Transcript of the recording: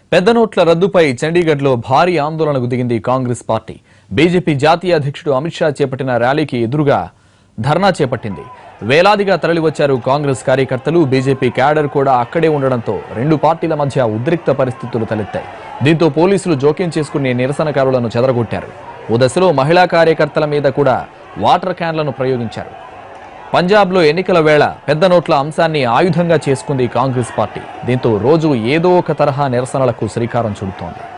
పెద్ద నోట్ల రద్దుపై చండీగఢ్లో భారీ ఆందోళనకు దిగింది కాంగ్రెస్ పార్టీ బీజేపీ జాతీయ అధ్యక్షుడు అమిత్ షా చేపట్టిన ర్యాలీకి ఎదురుగా ధర్నా చేపట్టింది వేలాదిగా తరలివచ్చారు కాంగ్రెస్ కార్యకర్తలు బీజేపీ క్యాడర్ కూడా అక్కడే ఉండడంతో రెండు పార్టీల మధ్య ఉద్రిక్త పరిస్థితులు తలెత్తాయి దీంతో పోలీసులు జోక్యం చేసుకుని నిరసనకారులను చెదరగొట్టారు ఓ దశలో మహిళా కార్యకర్తల మీద కూడా వాటర్ క్యాన్లను ప్రయోగించారు పంజాబ్లో ఎన్నికల వేళ పెద్ద నోట్ల అంశాన్ని ఆయుధంగా చేసుకుంది కాంగ్రెస్ పార్టీ దీంతో రోజు ఏదో ఒక తరహా నిరసనలకు శ్రీకారం చుడుతోంది